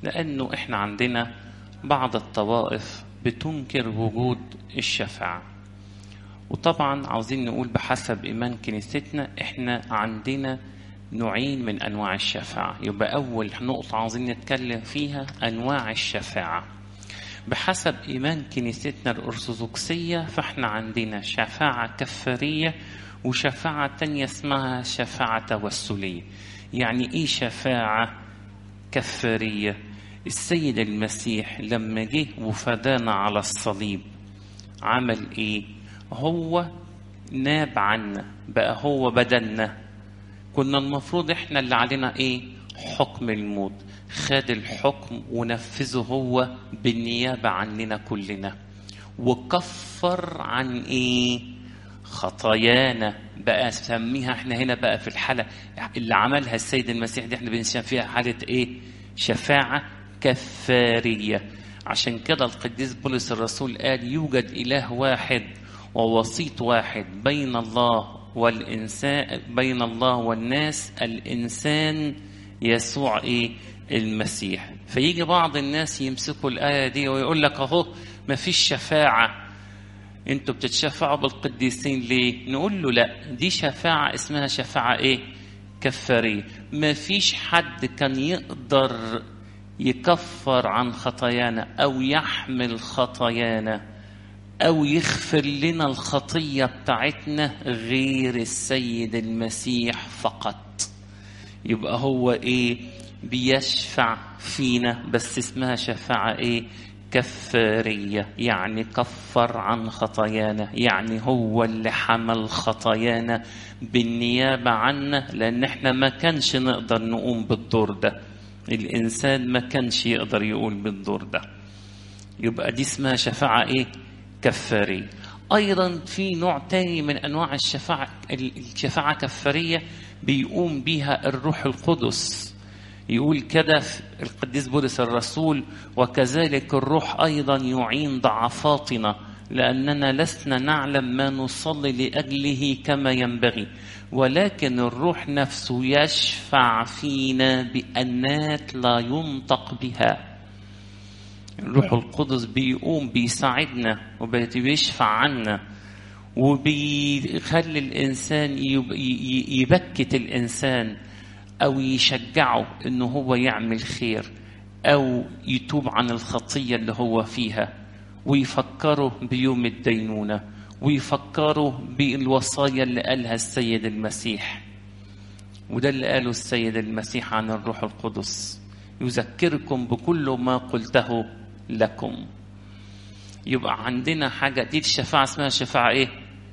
لأنه إحنا عندنا بعض الطوائف بتنكر وجود الشفاعة وطبعا عاوزين نقول بحسب إيمان كنيستنا إحنا عندنا نوعين من أنواع الشفاعة يبقى أول نقطة عاوزين نتكلم فيها أنواع الشفاعة بحسب إيمان كنيستنا الأرثوذكسية فإحنا عندنا شفاعة كفارية وشفاعة تانية اسمها شفاعة توسلية يعني إيه شفاعة كفارية السيد المسيح لما جه وفدانا على الصليب عمل إيه هو ناب عنا بقى هو بدلنا كنا المفروض احنا اللي علينا ايه حكم الموت خد الحكم ونفذه هو بالنيابة عننا كلنا وكفر عن ايه خطايانا بقى سميها احنا هنا بقى في الحالة اللي عملها السيد المسيح دي احنا بنسميها فيها حالة ايه شفاعة كفارية عشان كده القديس بولس الرسول قال يوجد إله واحد ووسيط واحد بين الله والإنسان بين الله والناس الإنسان يسوع إيه المسيح فيجي بعض الناس يمسكوا الآية دي ويقول لك أهو ما فيش شفاعة انتوا بتتشفعوا بالقديسين ليه نقول له لا دي شفاعة اسمها شفاعة ايه كفارية ما فيش حد كان يقدر يكفر عن خطايانا او يحمل خطايانا او يغفر لنا الخطية بتاعتنا غير السيد المسيح فقط يبقى هو ايه بيشفع فينا بس اسمها شفاعة ايه كفارية يعني كفر عن خطايانا يعني هو اللي حمل خطايانا بالنيابة عنا لأن احنا ما كانش نقدر نقوم بالدور ده الإنسان ما كانش يقدر يقول بالدور ده يبقى دي اسمها شفاعة ايه كفارية أيضا في نوع تاني من أنواع الشفاعة الشفاعة كفارية بيقوم بيها الروح القدس يقول كده القديس بولس الرسول وكذلك الروح أيضا يعين ضعفاتنا لأننا لسنا نعلم ما نصلي لأجله كما ينبغي ولكن الروح نفسه يشفع فينا بأنات لا ينطق بها الروح القدس بيقوم بيساعدنا وبيشفع عنا وبيخلي الإنسان يبكت الإنسان أو يشجعه إنه هو يعمل خير أو يتوب عن الخطية اللي هو فيها ويفكره بيوم الدينونة ويفكره بالوصايا اللي قالها السيد المسيح وده اللي قاله السيد المسيح عن الروح القدس يذكركم بكل ما قلته لكم يبقى عندنا حاجة دي الشفاعة اسمها شفاعة ايه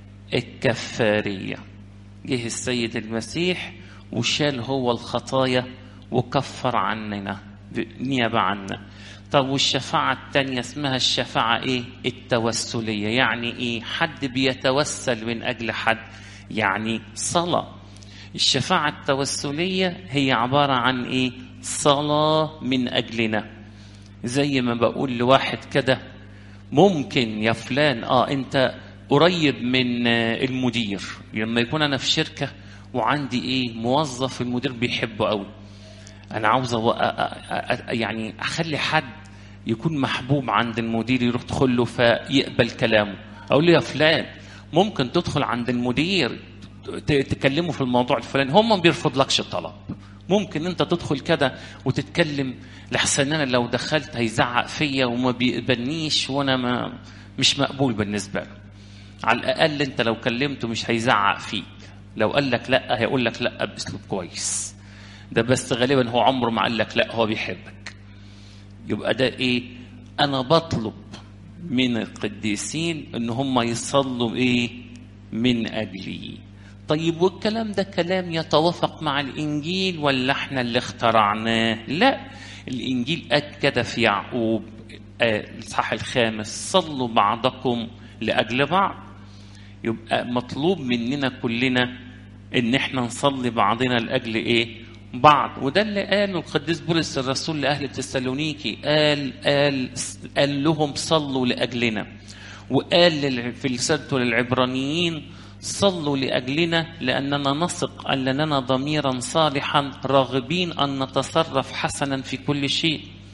الكفارية جه السيد المسيح وشال هو الخطايا وكفر عننا نيابة عنا طب والشفاعة التانية اسمها الشفاعة ايه التوسلية يعني ايه حد بيتوسل من اجل حد يعني صلاة الشفاعة التوسلية هي عبارة عن ايه صلاة من اجلنا زي ما بقول لواحد كده ممكن يا فلان اه انت قريب من المدير لما يكون انا في شركه وعندي ايه موظف المدير بيحبه قوي انا عاوز أو... يعني اخلي حد يكون محبوب عند المدير يروح تدخل له فيقبل كلامه اقول له يا فلان ممكن تدخل عند المدير تكلمه في الموضوع الفلاني هم ما بيرفضلكش الطلب ممكن انت تدخل كده وتتكلم لحسن انا لو دخلت هيزعق فيا وما بيقبلنيش وانا ما مش مقبول بالنسبه له على الاقل انت لو كلمته مش هيزعق فيك لو قال لك لا هيقول لك لا باسلوب كويس ده بس غالبا هو عمره ما قال لك لا هو بيحبك يبقى ده ايه انا بطلب من القديسين ان هم يصلوا ايه من اجلي طيب والكلام ده كلام يتوافق مع الانجيل ولا احنا اللي اخترعناه لا الانجيل اكد في يعقوب الاصحاح الخامس صلوا بعضكم لاجل بعض يبقى مطلوب مننا كلنا ان احنا نصلي بعضنا لاجل ايه بعض وده اللي قاله القديس بولس الرسول لاهل تسالونيكي قال قال قال لهم صلوا لاجلنا وقال في رسالته للعبرانيين صلوا لاجلنا لاننا نثق ان لنا ضميرا صالحا راغبين ان نتصرف حسنا في كل شيء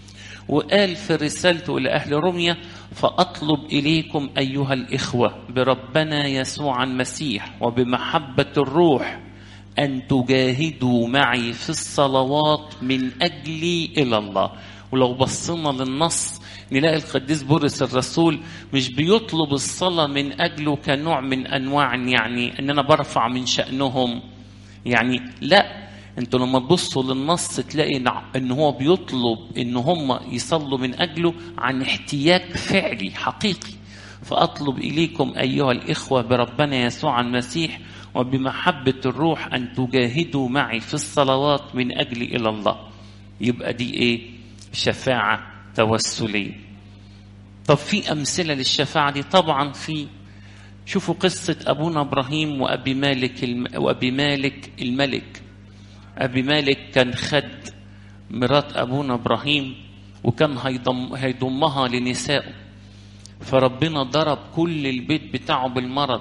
وقال في رسالته لأهل روميا فأطلب إليكم أيها الإخوة بربنا يسوع المسيح وبمحبة الروح أن تجاهدوا معي في الصلوات من أجلي إلى الله ولو بصينا للنص نلاقي القديس بولس الرسول مش بيطلب الصلاة من أجله كنوع من أنواع يعني أن أنا برفع من شأنهم يعني لا انتوا لما تبصوا للنص تلاقي ان هو بيطلب ان هم يصلوا من اجله عن احتياج فعلي حقيقي فاطلب اليكم ايها الاخوه بربنا يسوع المسيح وبمحبه الروح ان تجاهدوا معي في الصلوات من اجلي الى الله يبقى دي ايه شفاعه توسليه طب في امثله للشفاعه دي طبعا في شوفوا قصه ابونا ابراهيم وابي مالك الم... وابي مالك الملك أبي مالك كان خد مرات أبونا إبراهيم وكان هيضم هيضمها لنسائه فربنا ضرب كل البيت بتاعه بالمرض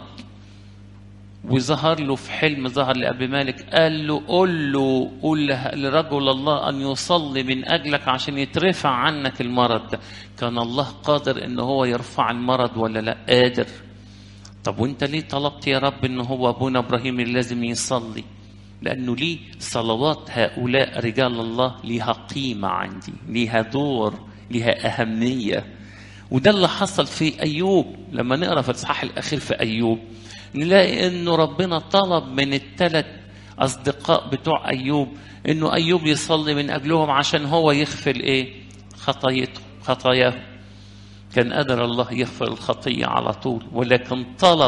وظهر له في حلم ظهر لأبي مالك قال له قل له قل لرجل الله أن يصلي من أجلك عشان يترفع عنك المرض ده كان الله قادر إن هو يرفع المرض ولا لا قادر طب وانت ليه طلبت يا رب ان هو ابونا ابراهيم اللي لازم يصلي لأنه ليه صلوات هؤلاء رجال الله ليها قيمة عندي ليها دور ليها أهمية وده اللي حصل في أيوب لما نقرأ في الإصحاح الأخير في أيوب نلاقي إنه ربنا طلب من الثلاث أصدقاء بتوع أيوب إنه أيوب يصلي من أجلهم عشان هو يغفر إيه خطايته خطاياه كان قادر الله يغفر الخطية على طول ولكن طلب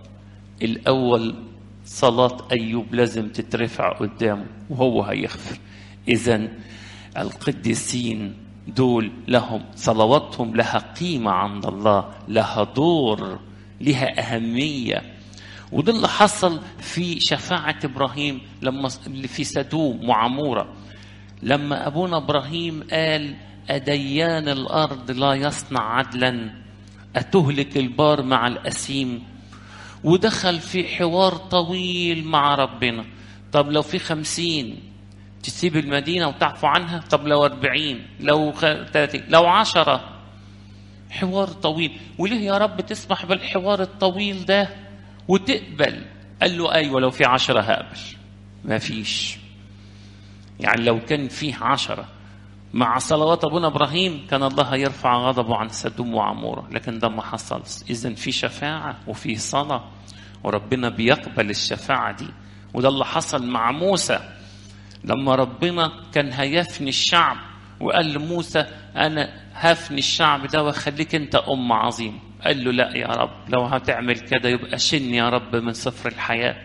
الأول صلاة أيوب لازم تترفع قدامه وهو هيغفر إذا القديسين دول لهم صلواتهم لها قيمة عند الله لها دور لها أهمية وده اللي حصل في شفاعة إبراهيم لما في سدوم وعمورة لما أبونا إبراهيم قال أديان الأرض لا يصنع عدلا أتهلك البار مع الأسيم ودخل في حوار طويل مع ربنا طب لو في خمسين تسيب المدينة وتعفو عنها طب لو أربعين لو ثلاثين لو عشرة حوار طويل وليه يا رب تسمح بالحوار الطويل ده وتقبل قال له أيوة لو في عشرة هقبل ما فيش يعني لو كان فيه عشرة مع صلوات ابونا ابراهيم كان الله يرفع غضبه عن سدوم وعموره لكن ده ما حصلش اذا في شفاعه وفي صلاه وربنا بيقبل الشفاعه دي وده اللي حصل مع موسى لما ربنا كان هيفني الشعب وقال لموسى انا هفني الشعب ده واخليك انت ام عظيم قال له لا يا رب لو هتعمل كده يبقى شن يا رب من سفر الحياه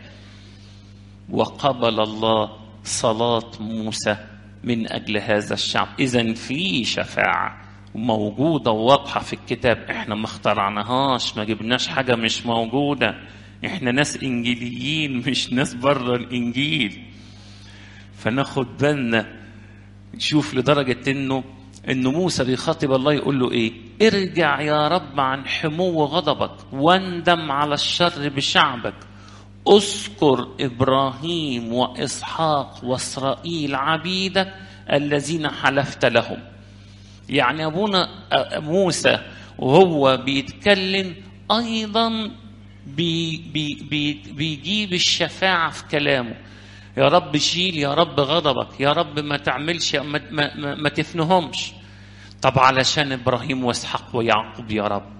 وقبل الله صلاه موسى من أجل هذا الشعب إذا في شفاعة موجودة وواضحة في الكتاب إحنا ما اخترعناهاش ما جبناش حاجة مش موجودة إحنا ناس إنجيليين مش ناس بره الإنجيل فناخد بالنا نشوف لدرجة إنه إنه موسى بيخاطب الله يقول له إيه؟ ارجع يا رب عن حمو غضبك واندم على الشر بشعبك اذكر ابراهيم واسحاق واسرائيل عبيدك الذين حلفت لهم يعني ابونا موسى وهو بيتكلم ايضا بي بي بي بيجيب الشفاعه في كلامه يا رب شيل يا رب غضبك يا رب ما تعملش ما, ما, ما, ما تفنهمش طب علشان ابراهيم واسحاق ويعقوب يا رب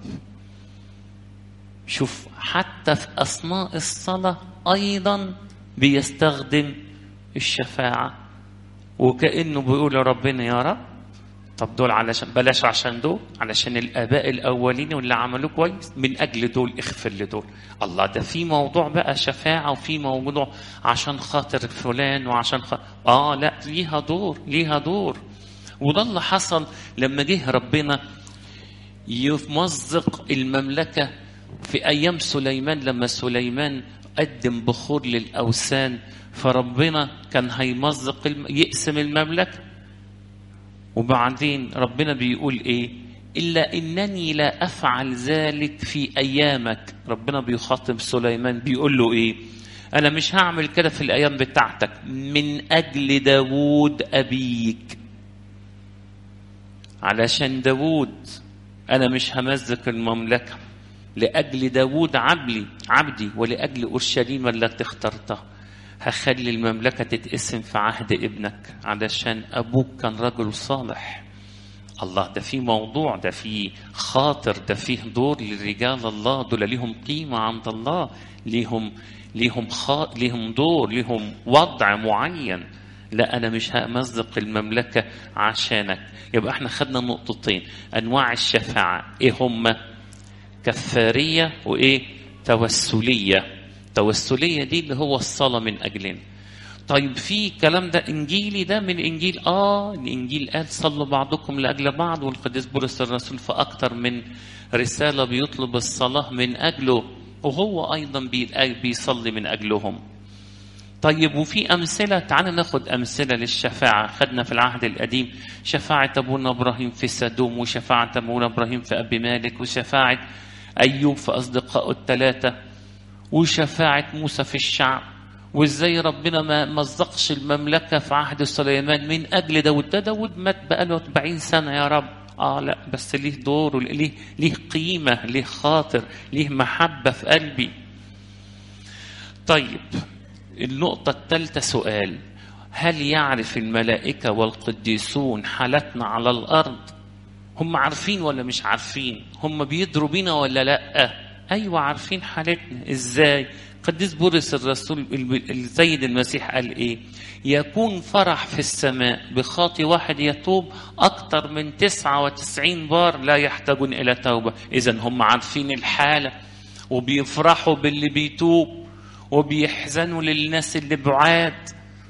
شوف حتى في أثناء الصلاة أيضا بيستخدم الشفاعة وكأنه بيقول لربنا يا رب طب دول علشان بلاش عشان دول علشان الآباء الأولين واللي عملوه كويس من أجل دول اغفر لدول الله ده في موضوع بقى شفاعة وفي موضوع عشان خاطر فلان وعشان خاطر آه لا ليها دور ليها دور وده اللي حصل لما جه ربنا يمزق المملكة في أيام سليمان لما سليمان قدم بخور للأوثان فربنا كان هيمزق الم... يقسم المملكة وبعدين ربنا بيقول إيه إلا إنني لا أفعل ذلك في أيامك ربنا بيخاطب سليمان بيقول له إيه أنا مش هعمل كده في الأيام بتاعتك من أجل داوود أبيك علشان داوود أنا مش همزق المملكة لأجل داوود عبلي عبدي ولأجل أورشليم التي اخترتها هخلي المملكة تتقسم في عهد ابنك علشان أبوك كان رجل صالح الله ده في موضوع ده في خاطر ده فيه دور لرجال الله دول ليهم قيمة عند الله ليهم ليهم خا... ليهم دور ليهم وضع معين لا أنا مش همزق المملكة عشانك يبقى احنا خدنا نقطتين أنواع الشفاعة إيه هما كفارية وإيه توسلية توسلية دي اللي هو الصلاة من أجلنا طيب في كلام ده انجيلي ده من انجيل اه الانجيل قال صلوا بعضكم لاجل بعض والقديس بولس الرسول في اكتر من رساله بيطلب الصلاه من اجله وهو ايضا بيصلي من اجلهم طيب وفي امثله تعال ناخد امثله للشفاعه خدنا في العهد القديم شفاعه ابونا ابراهيم في سدوم وشفاعه ابونا ابراهيم في ابي مالك وشفاعه ايوب في اصدقائه الثلاثه وشفاعه موسى في الشعب وازاي ربنا ما مزقش المملكه في عهد سليمان من اجل داود ده داود مات بقاله 40 سنه يا رب اه لا بس ليه دور ليه ليه قيمه ليه خاطر ليه محبه في قلبي طيب النقطه الثالثه سؤال هل يعرف الملائكه والقديسون حالتنا على الارض هم عارفين ولا مش عارفين هم بيدروا بينا ولا لا ايوه عارفين حالتنا ازاي قديس بولس الرسول السيد المسيح قال ايه يكون فرح في السماء بخاطي واحد يتوب أكثر من 99 بار لا يحتاجون إلى توبة إذا هم عارفين الحالة وبيفرحوا باللي بيتوب وبيحزنوا للناس اللي بعاد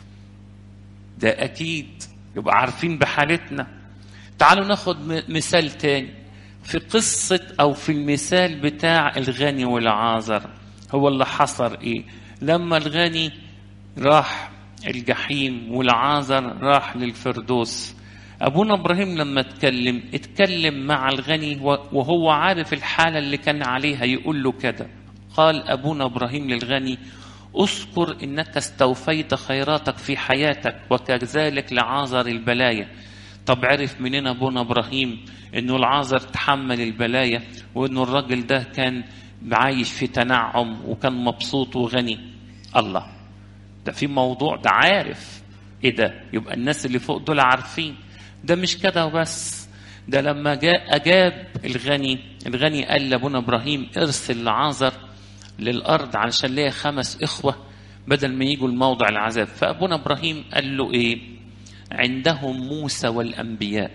ده أكيد يبقى عارفين بحالتنا تعالوا ناخد مثال تاني في قصة أو في المثال بتاع الغني والعازر هو اللي حصل ايه لما الغني راح الجحيم والعازر راح للفردوس ابونا ابراهيم لما اتكلم اتكلم مع الغني وهو عارف الحاله اللي كان عليها يقول له كده قال ابونا ابراهيم للغني اذكر انك استوفيت خيراتك في حياتك وكذلك لعازر البلايا طب عرف منين ابونا ابراهيم انه العازر تحمل البلايا وانه الراجل ده كان عايش في تنعم وكان مبسوط وغني الله ده في موضوع ده عارف ايه ده يبقى الناس اللي فوق دول عارفين ده مش كده وبس ده لما جاء اجاب الغني الغني قال لابونا ابراهيم ارسل لعازر للارض علشان ليا خمس اخوه بدل ما يجوا الموضع العذاب فابونا ابراهيم قال له ايه عندهم موسى والانبياء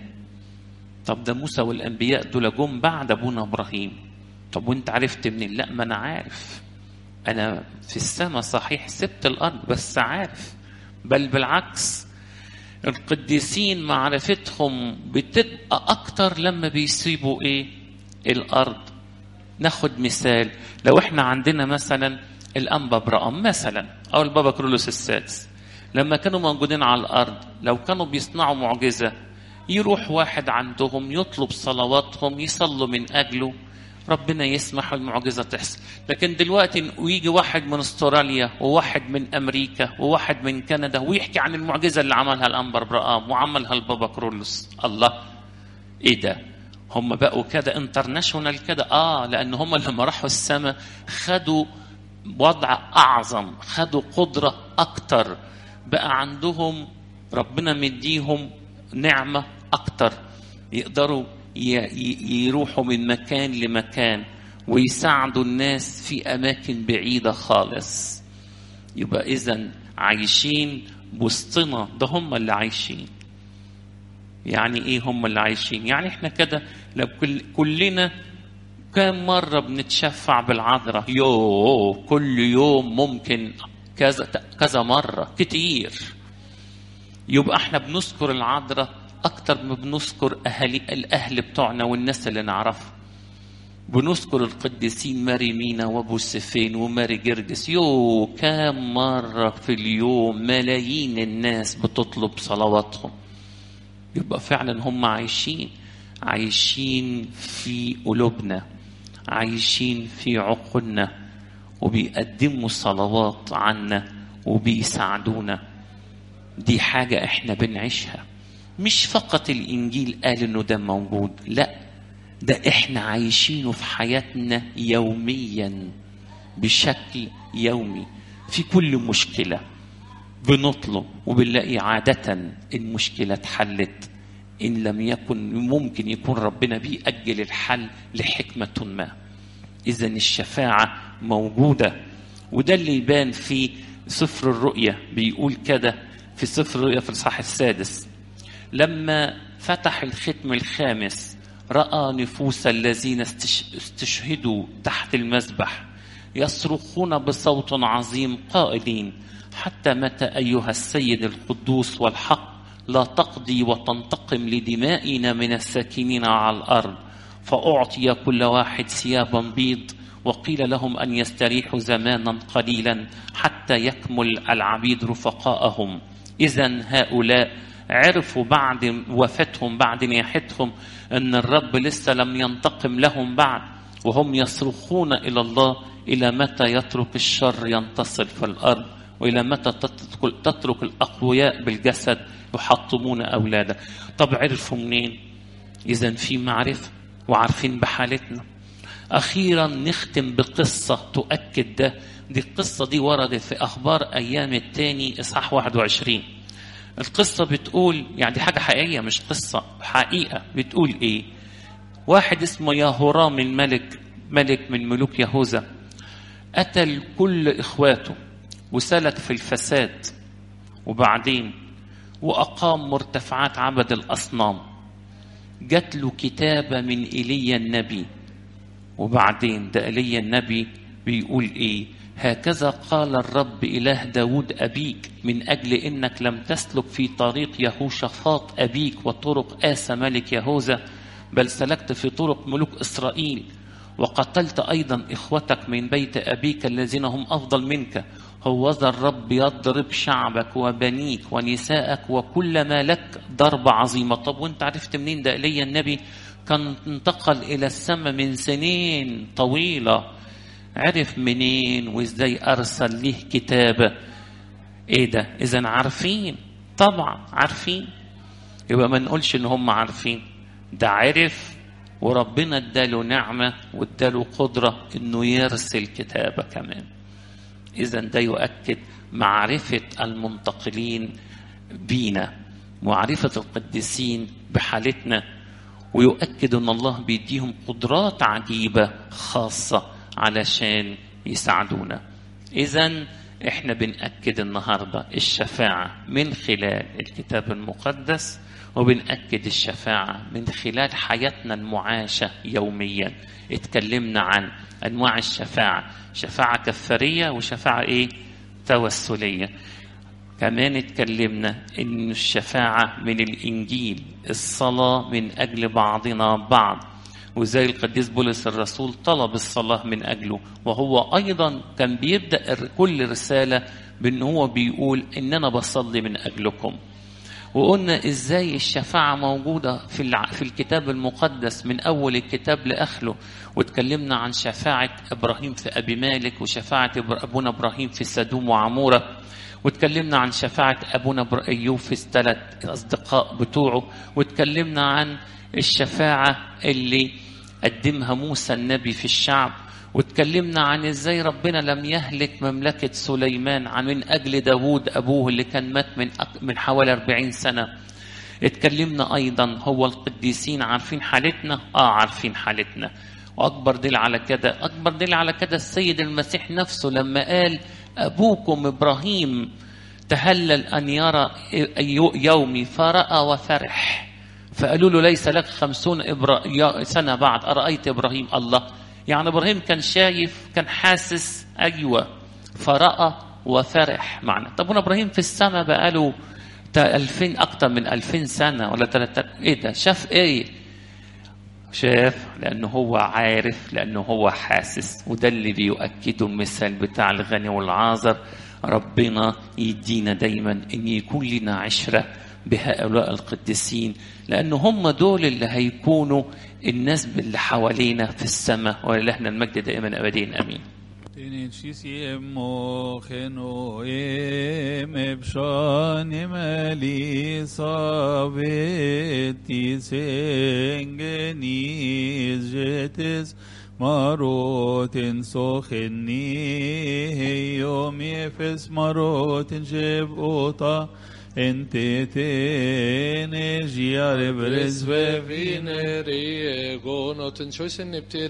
طب ده موسى والانبياء دول جم بعد ابونا ابراهيم طب وانت عرفت منين لا ما انا عارف انا في السماء صحيح سبت الارض بس عارف بل بالعكس القديسين معرفتهم بتبقى اكتر لما بيسيبوا ايه الارض ناخد مثال لو احنا عندنا مثلا الانبا برقم مثلا او البابا كرولوس السادس لما كانوا موجودين على الارض لو كانوا بيصنعوا معجزه يروح واحد عندهم يطلب صلواتهم يصلوا من اجله ربنا يسمح المعجزه تحصل لكن دلوقتي ويجي واحد من استراليا وواحد من امريكا وواحد من كندا ويحكي عن المعجزه اللي عملها الانبر برقام وعملها البابا كرولوس الله ايه ده هم بقوا كده انترناشونال كده اه لان هم لما راحوا السماء خدوا وضع اعظم خدوا قدره اكتر بقى عندهم ربنا مديهم نعمه اكتر يقدروا يروحوا من مكان لمكان ويساعدوا الناس في اماكن بعيده خالص يبقى اذا عايشين وسطنا ده هم اللي عايشين يعني ايه هم اللي عايشين يعني احنا كده لو كل كلنا كم مرة بنتشفع بالعذراء يو كل يوم ممكن كذا كذا مرة كتير يبقى احنا بنذكر العذراء أكتر ما بنذكر أهالي الأهل بتوعنا والناس اللي نعرفها بنذكر القديسين ماري مينا وابو سفين وماري جرجس يو كام مرة في اليوم ملايين الناس بتطلب صلواتهم يبقى فعلا هم عايشين عايشين في قلوبنا عايشين في عقولنا وبيقدموا صلوات عنا وبيساعدونا دي حاجة احنا بنعيشها مش فقط الإنجيل قال إنه ده موجود لا ده إحنا عايشينه في حياتنا يوميا بشكل يومي في كل مشكلة بنطلب وبنلاقي عادة المشكلة اتحلت إن لم يكن ممكن يكون ربنا بيأجل الحل لحكمة ما إذا الشفاعة موجودة وده اللي يبان في سفر الرؤيا بيقول كده في سفر الرؤيا في الصح السادس لما فتح الختم الخامس رأى نفوس الذين استشهدوا تحت المذبح يصرخون بصوت عظيم قائلين حتى متى أيها السيد القدوس والحق لا تقضي وتنتقم لدمائنا من الساكنين على الأرض فأعطي كل واحد ثيابا بيض وقيل لهم أن يستريحوا زمانا قليلا حتى يكمل العبيد رفقاءهم إذا هؤلاء عرفوا بعد وفاتهم بعد نياحتهم أن الرب لسه لم ينتقم لهم بعد وهم يصرخون إلى الله إلى متى يترك الشر ينتصر في الأرض وإلى متى تترك الأقوياء بالجسد يحطمون أولاده طب عرفوا منين إذا في معرفة وعارفين بحالتنا أخيرا نختم بقصة تؤكد ده دي القصة دي وردت في أخبار أيام التاني إصحاح 21 القصة بتقول يعني دي حاجة حقيقية مش قصة حقيقة بتقول إيه واحد اسمه يهورام الملك ملك من ملوك يهوذا قتل كل إخواته وسلك في الفساد وبعدين وأقام مرتفعات عبد الأصنام جات له كتابة من إيليا النبي وبعدين ده إيليا النبي بيقول إيه هكذا قال الرب إله داود أبيك من أجل إنك لم تسلك في طريق يهوشافاط أبيك وطرق آسى ملك يهوذا بل سلكت في طرق ملوك إسرائيل وقتلت أيضا إخوتك من بيت أبيك الذين هم أفضل منك هوذا الرب يضرب شعبك وبنيك ونساءك وكل ما لك ضربة عظيمة طب وانت عرفت منين ده إلي النبي كان انتقل إلى السماء من سنين طويلة عرف منين وازاي أرسل له كتابة ايه ده اذا عارفين طبعا عارفين يبقى ما نقولش ان هم عارفين ده عرف وربنا اداله نعمة واداله قدرة انه يرسل كتابة كمان اذا ده يؤكد معرفة المنتقلين بينا معرفة القديسين بحالتنا ويؤكد ان الله بيديهم قدرات عجيبة خاصة علشان يساعدونا اذا احنا بنأكد النهاردة الشفاعة من خلال الكتاب المقدس وبنأكد الشفاعة من خلال حياتنا المعاشة يوميا اتكلمنا عن أنواع الشفاعة شفاعة كفارية وشفاعة إيه توسلية كمان اتكلمنا ان الشفاعة من الانجيل الصلاة من اجل بعضنا بعض وزي القديس بولس الرسول طلب الصلاة من أجله وهو أيضا كان بيبدأ كل رسالة بأن هو بيقول إن أنا بصلي من أجلكم وقلنا إزاي الشفاعة موجودة في, الع... في الكتاب المقدس من أول الكتاب لآخره واتكلمنا عن شفاعة إبراهيم في أبي مالك وشفاعة أبونا إبراهيم في سدوم وعمورة واتكلمنا عن شفاعة أبونا أيوب في الثلاث أصدقاء بتوعه واتكلمنا عن الشفاعة اللي قدمها موسى النبي في الشعب واتكلمنا عن ازاي ربنا لم يهلك مملكة سليمان عن من أجل داوود أبوه اللي كان مات من من حوالي 40 سنة اتكلمنا أيضا هو القديسين عارفين حالتنا آه عارفين حالتنا وأكبر دليل على كده أكبر دليل على كده السيد المسيح نفسه لما قال أبوكم إبراهيم تهلل أن يرى يومي فرأى وفرح فقالوا له ليس لك خمسون إبرا... سنة بعد أرأيت إبراهيم الله يعني إبراهيم كان شايف كان حاسس أيوة فرأى وفرح معنا طب هنا إبراهيم في السماء بقاله ألفين أكتر من ألفين سنة ولا ثلاثة إيه ده شاف إيه شاف لأنه هو عارف لأنه هو حاسس وده اللي بيؤكده المثال بتاع الغني والعازر ربنا يدينا دايما ان يكون لنا عشره بهؤلاء القديسين لأن هم دول اللي هيكونوا الناس اللي حوالينا في السماء ولله المجد دائما أبدين أمين Tenecis mocheno em ebshanim Elisabethis engenis jetes marotin socheni yom yefes marotin shevota ente tene jiare brezve Vineri, gonoten choisen neptir